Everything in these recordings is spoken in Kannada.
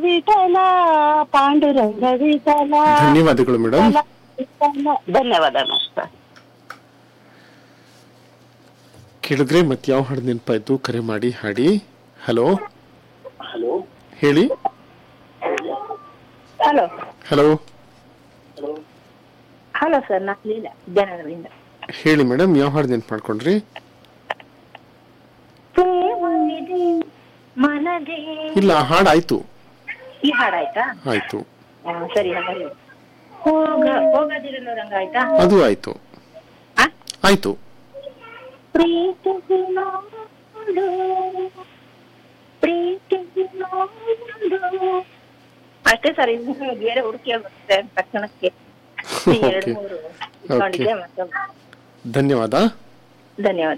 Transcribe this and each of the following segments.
ವಿಠಲ ಪಾಂಡುರಂಗ ವಿಠಲ ಧನ್ಯವಾದಗಳು ಮೇಡಮ್ ಧನ್ಯವಾದ ಮಾಸ್ಟರ್ ಕೇಳಿದ್ರೆ ಮತ್ತೆ ಯಾವ ಹಾಡು ನೆನಪಾಯ್ತು ಕರೆ ಮಾಡಿ ಹಾಡಿ ಹಲೋ ಹೇಳಿ ಹಲೋ ಹಲೋ ಹಲೋ ಸರ್ ನಾನು ಲೀಲಾ ವಿದ್ಯಾನಗರದಿಂದ ಹೇಳಿ ಮೇಡಮ್ ಯಾವ ಹಾಡು ನೆನ್ಪು ಮಾಡ್ಕೊಂಡ್ರಿ ಪ್ರೇಮವಿದೆ ಮನದೇ ಇಲ್ಲ ಆ ಹಾಡು ಆಯ್ತು ಈ ಹಾಡಾಯ್ತಾ ಆಯ್ತು ಆ, ಸರಿ ಹಾಗಾದ್ರೆ ಹೋಗ ಹೋಗದಿರಲು ರಂಗ ಆಯ್ತಾ ಅದು ಆಯ್ತು ಆ? ಆಯ್ತು ಪ್ರೀತಿಸಿ ನೋಡು ಪ್ರೀತಿಸಿ ನೋಡು ಅಷ್ಟೇ ಸರ್ ಇನ್ನು ಬೇರೆ ಹುಡುಕಿ ಬರುತ್ತೆ ತಕ್ಷಣಕ್ಕೆ ಈ ಎರಡು Okay. ಮೂರು ಇಟ್ಕೊಂಡಿದ್ದೆ ಮತ್ತೆ ಧನ್ಯವಾದ ಧನ್ಯವಾದ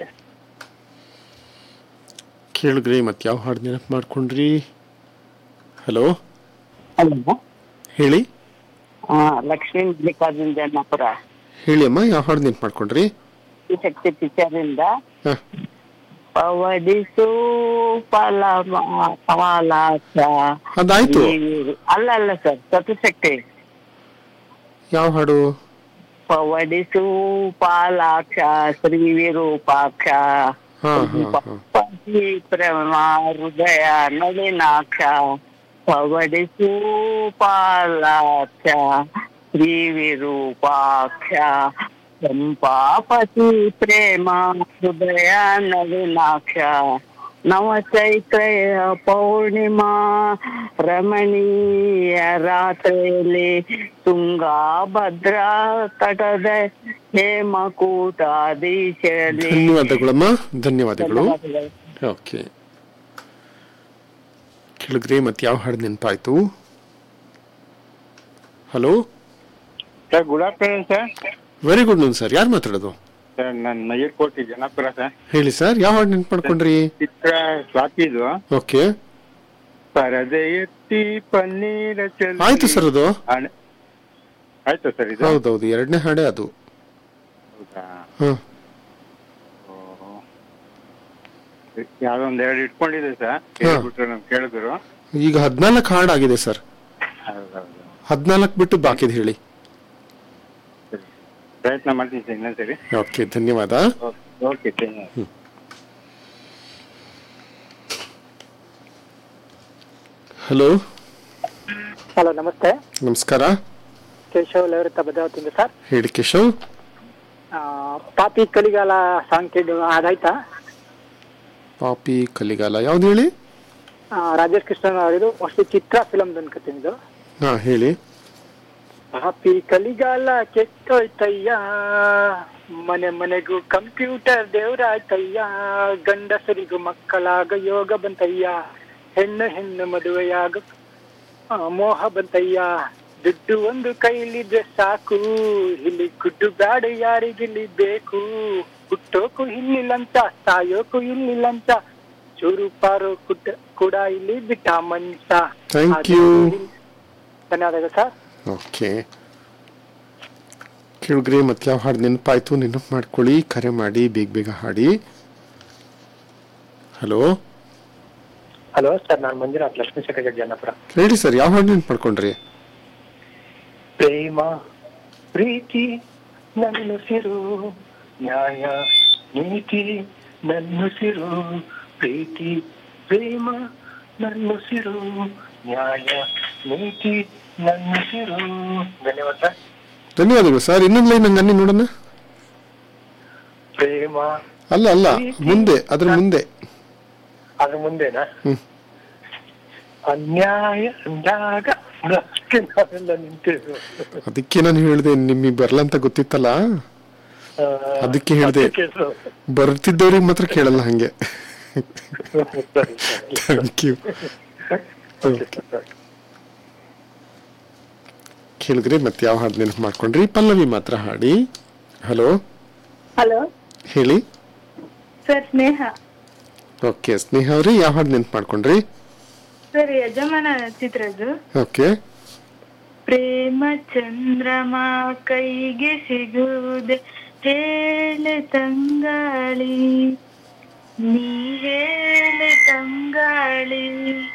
ಕೇಳಿದ್ರಿ ಮತ್ತೆ ಯಾವ ಹಾಡು ನೆನಪು ಮಾಡ್ಕೊಂಡ್ರಿ ಹಲೋ ಹಲೋ ಹೇಳಿ ಹಾ ಲಕ್ಷ್ಮೀ ಮಲ್ಲಿಕಾರ್ಜುನ್ ಜನ್ನಾಪುರ ಹೇಳಿ ಅಮ್ಮ ಯಾವ ಹಾಡು ನೆನಪು ಮಾಡ್ಕೊಂಡ್ರಿ ಈ ಶಕ್ತಿ ಪಿಕ್ಚರ್ ಇಂದ ಹ, ಪವಡಿಸು ಫಲ ಸವಾಲಾಸ ಅದಾಯ್ತು ಅಲ್ಲ ಅಲ್ಲ ಸರ್ ಸತಶಕ್ತಿ ಯಾವ ಹಾಡು ಪವಡಿಸು ಪಾಲಾಕ್ಷ ಶ್ರೀ ವಿರೂಪಾಕ್ಷ ಹಾ ಹಾ ಹಾ ಪತಿ ಪ್ರೇಮ ಹೃದಯ ನಳಿನಾಕ್ಷ ಪವಡಿಸು ಪಾಲಾಕ್ಷ ಶ್ರೀ ವಿರೂಪಾಕ್ಷ ಚಂಪಾಪತಿ ಪ್ರೇಮ ಹೃದಯ ನಳಿನಾಕ್ಷ ನವ ಚೈತ್ರ ಪೌರ್ಣಿಮಾ ರಮಣೀಯ ರಾತ್ರಿಯಲ್ಲಿ ತುಂಗಾ ಭದ್ರಾ ತಟದ ಹೇಮಕೂಟಾದೀಶಲ್ಲಿ ಧನ್ಯವಾದಗಳಮ್ಮ ಧನ್ಯವಾದಗಳು ಓಕೆ ಕೇಳಿದ್ರಿ ಮತ್ತೆ ಯಾವ ಹಾಡು ನೆನಪಾಯ್ತು hello sir good afternoon sir very good noon sir ಯಾರು ಮಾತಾಡೋದು ಸರ್ ನಾನು ಮಯೂರ್ಕೋಟಿ ಜನಾಪುರ ಸರ್ ಹೇಳಿ ಸರ್ ಯಾವ ಹಾಡು ನೆನ್ಪು ಮಾಡ್ಕೊಂಡ್ರಿ ಚಿತ್ರ ಸ್ವಾತಿದು ಓಕೆ ಪರದೆ ಎತ್ತಿ ಪನ್ನೀರ ಚೆಲ್ಲಿ ಆಯ್ತು ಸರ್ ಅದು ಹಣೆ- ಆಯ್ತಾ ಸರ್ ಇದು ಹೌದೌದು ಎರಡನೇ ಹಾಡೇ ಅದು ಹೌದಾ ಹ ಯಾವ್ದೋ ಒಂದ್ ಎರಡು ಇಟ್ಕೊಂಡಿದೆ ಸರ್ ಹೇಳ್ಬಿಟ್ರು ನಮ್ ಕೇಳಿದ್ರು ಈಗ ಹದಿನಾಲ್ಕು ಹಾಡು ಆಗಿದೆ ಸರ್ ಹೌದೌದು ಹದಿನಾಲ್ಕು ಬಿಟ್ಟು ಬಾಕಿದ್ ಹೇಳಿ ಸರಿ. ಪ್ರಯತ್ನ ಮಾಡ್ತೀನಿ ಸರ್ ಇನ್ನೊಂದ್ಸರಿ ಓಕೆ ಧನ್ಯವಾದ ಓಕೆ ಧನ್ಯವಾದ ಹಲೋ ಹಲೋ ನಮಸ್ತೆ ನಮಸ್ಕಾರ ಕೇಶವ್ ಲವೃತ್ತ ಭದ್ರಾವತಿಯಿಂದ ಸರ್ ಹೇಳಿ ಕೇಶವ್ ಆ, ಪಾಪಿ ಕಲಿಗಾಲ ಸಾಂಗ್ ಕೇಳಿ ಅದಾಯ್ತಾ ಪಾಪಿ ಕಲಿಗಾಲ ಯಾವ್ದು ಹೇಳಿ ಆ, ರಾಜೇಶ್ ಕೃಷ್ಣನ್ ಅವರಿದು ಮೋಸ್ಟ್ಲಿ ಚಿತ್ರ ಫಿಲಮ್ ಅನ್ಕೋತೀನಿ ಇದು ಹಾ ಹೇಳಿ ಪಾಪಿ ಕಲಿಗಾಲ ಕೆಟ್ಟೋಯ್ತಯ್ಯ ಮನೆ ಮನೆಗೂ ಕಂಪ್ಯೂಟರ್ ದೇವ್ರಾಯ್ತಯ್ಯ ಗಂಡಸರಿಗೂ ಮಕ್ಕಳಾಗ ಯೋಗ ಬಂತಯ್ಯ ಹೆಣ್ಣು ಹೆಣ್ಣು ಮದುವೆಯಾಗ ಆ, ಮೋಹ ಬಂತಯ್ಯ ದುಡ್ಡು ಒಂದು ಕೈಲಿದ್ರೆ ಸಾಕು ಇಲ್ಲಿ ಗುಡ್ಡು ಬ್ಯಾಡ ಯಾರಿಗಿಲ್ಲಿ ಬೇಕು ಹುಟ್ಟೋಕು ಇಲ್ಲಿಲ್ಲಂತ ಸಾಯೋಕು ಇಲ್ಲಿಲ್ಲಂತ ಚೂರು ಪಾರು ಕುಟ್ಟ ಕೂಡ ಇಲ್ಲಿ ಬಿಟ್ಟ ಮನ್ಸ Thank you. ಧನ್ಯವಾದಗಳು ಸರ್ ಓಕೆ ಕೇಳಿದ್ರಿ ಮತ್ತೆ ಯಾವ ಹಾಡು ನೆನಪಾಯ್ತು ನೆನಪು ಮಾಡ್ಕೊಳ್ಳಿ ಕರೆ ಮಾಡಿ ಬೇಗ ಬೇಗ ಹಾಡಿ ಹಲೋ ಹಲೋ ಸರ್ ನಾನು ಮಂಜುನಾಥ್ ಲಕ್ಷ್ಮೀ ಶೇಖರ್ ಜನ್ನಪುರ ಹೇಳಿ ಸರ್ ಯಾವ ಹಾಡು ನೆನಪು ಮಾಡ್ಕೊಂಡ್ರಿ ಪ್ರೇಮ ಪ್ರೀತಿ ನನ್ನುಸಿರು ನ್ಯಾಯ ನೀತಿ ನನ್ನುಸಿರು ಪ್ರೀತಿ ಪ್ರೇಮ ನನ್ನುಸಿರು ನ್ಯಾಯ ನೀತಿ ನನ್ನುಸಿರು ಧನ್ಯವಾದ ಸರ್. ಧನ್ಯವಾದಗಳು ಸರ್ ಇನ್ನೊಂದು ಲೈನ್ ನಂಗೆ ಅನ್ನಿ ನೋಡೋಣ ಪ್ರೇಮ ಅಲ್ಲ ಅಲ್ಲ ಮುಂದೆ ಅದ್ರ ಮುಂದೆ ಅದ್ರ ಮುಂದೆನಾ ಹ್ಮ್. ಅನ್ಯಾಯ ಅಂದಾಗ ಅದಕ್ಕೆ ನಾವೆಲ್ಲ ನಿಂತಿರು ಅದಕ್ಕೆ ನಾನು ಹೇಳಿದೆ ನಿಮಗೆ ಬರಲ್ಲ ಅಂತ ಗೊತ್ತಿತ್ತಲ್ಲ ಅದಕ್ಕೆ ಹೇಳ್ದೆ. ಬರ್ತಿದ್ದವ್ರಿಗೆ ಮಾತ್ರ ಕೇಳಲ್ಲ ಹಂಗೆ ಸರಿ ಥ್ಯಾಂಕ್ ಯು ಸರಿ ಕೇಳಿದ್ರಿ ಮತ್ತೆ ಯಾವ ಹಾಡು ನೆನಪು ಮಾಡ್ಕೊಂಡ್ರಿ ಪಲ್ಲವಿ ಮಾತ್ರ ಹಾಡಿ ಹಲೋ ಹಲೋ ಹೇಳಿ ಸರ್ ಸ್ನೇಹ ಓಕೆ ಸ್ನೇಹ ಅವ್ರಿ ಯಾವ ಹಾಡು ನೆನಪು ಮಾಡ್ಕೊಂಡ್ರಿ ಸರ್ ಯಜಮಾನ ಚಿತ್ರದ್ದು ಓಕೆ ಪ್ರೇಮ ಚಂದ್ರಮ ಕೈಗೆ ಸಿಗುವುದೇ ಹೇಳೆ ತಂಗಾಳಿ ನೀ ಹೇಳೆ ತಂಗಾಳಿ